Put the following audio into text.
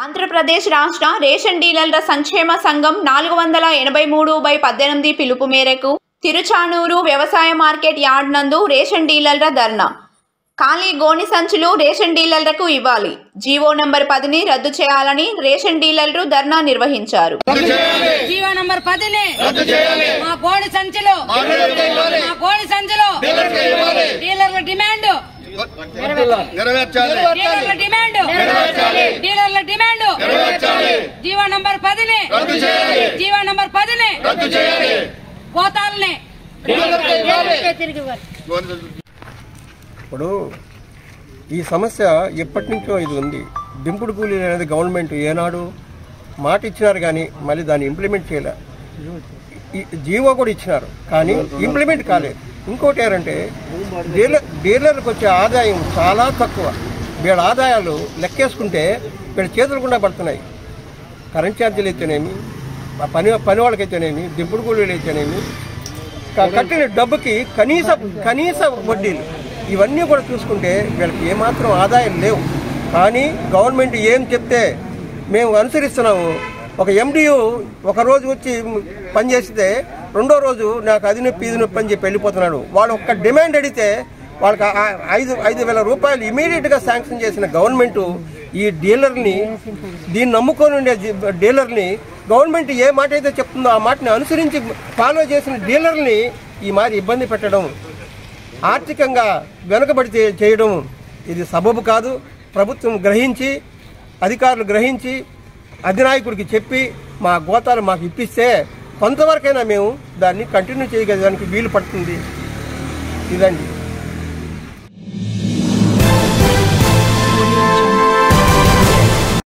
ఆంధ్రప్రదేశ్ రాష్ట్ర రేషన్ డీలర్ల సంక్షేమ సంఘం నాలుగు వందల ఎనభై మూడు బై పద్దెనిమిది పిలుపు మేరకు తిరుచానూరు వ్యవసాయ మార్కెట్ యార్డ్ నందు రేషన్ డీలర్ల ధర్నా ఖాళీ గోని సంచులు రేషన్ డీలర్లకు ఇవ్వాలి జీవో నంబర్ పదిని రద్దు చేయాలని రేషన్ డీలర్లు ధర్నా నిర్వహించారు జీవో నంబర్ పదిని మా కోడి సంచులు మా కోడి సంచులు డీలర్ల డిమాండ్ నెరవేర్చాలి డీలర్ల డిమాండ్ డీలర్ల డిమాండ్ జీవో నంబర్ పదిని జీవో నంబర్ పదిని గోతాలని ఇప్పుడు ఈ సమస్య ఎప్పటి నుంచో ఇది ఉంది దింపుడు కూలీలు అనేది గవర్నమెంట్ ఏనాడు మాట ఇచ్చినారు కానీ మళ్ళీ దాన్ని ఇంప్లిమెంట్ చేయలే ఈ జీవో కూడా ఇచ్చినారు కానీ ఇంప్లిమెంట్ కాలేదు ఇంకోటి ఏంటంటే డీలర్ డీలర్లకు వచ్చే ఆదాయం చాలా తక్కువ వీళ్ళ ఆదాయాలు లెక్కేసుకుంటే వీళ్ళ చేతులు కూడా పడుతున్నాయి కరెంట్ ఛార్జీలు అయితేనేమి ఆ పని పని వాళ్ళకైతేనేమి దింపుడు కూలీలు అయితేనేమి క- కట్టిన డబ్బుకి కనీస కనీస వడ్డీలు ఇవన్నీ కూడా చూసుకుంటే వీళ్ళకి ఏమాత్రం ఆదాయం లేవు కానీ గవర్నమెంట్ ఏం చెప్తే మేము అనుసరిస్తున్నాము ఒక ఎండియు ఒక రోజు వచ్చి పనిచేస్తే రెండో రోజు నాకు అది నొప్పి ఇది నొప్పి అని చెప్పి వెళ్ళిపోతున్నాడు వాడు ఒక్క డిమాండ్ అడిగితే వాళ్ళకి ఆ- ఆ ఐదు ఐదు వేల రూపాయలు ఇమీడియట్గా శాంక్షన్ చేసిన గవర్నమెంట్ ఈ డీలర్ని దీన్ని నమ్ముకొని ఉండే జీ- డీలర్ని గవర్నమెంట్ ఏ మాట అయితే చెప్తుందో ఆ మాటని అనుసరించి ఫాలో చేసిన డీలర్ని ఈ మారి ఇబ్బంది పెట్టడం ఆర్థికంగా వెనుకబడి చే- చేయడం ఇది సబబు కాదు ప్రభుత్వం గ్రహించి అధికారులు గ్రహించి అధినాయకుడికి చెప్పి మా గోతాలు మాకు ఇప్పిస్తే కొంతవరకైనా మేము దాన్ని కంటిన్యూ చేయగలడానికి వీలు పడుతుంది ఇదండి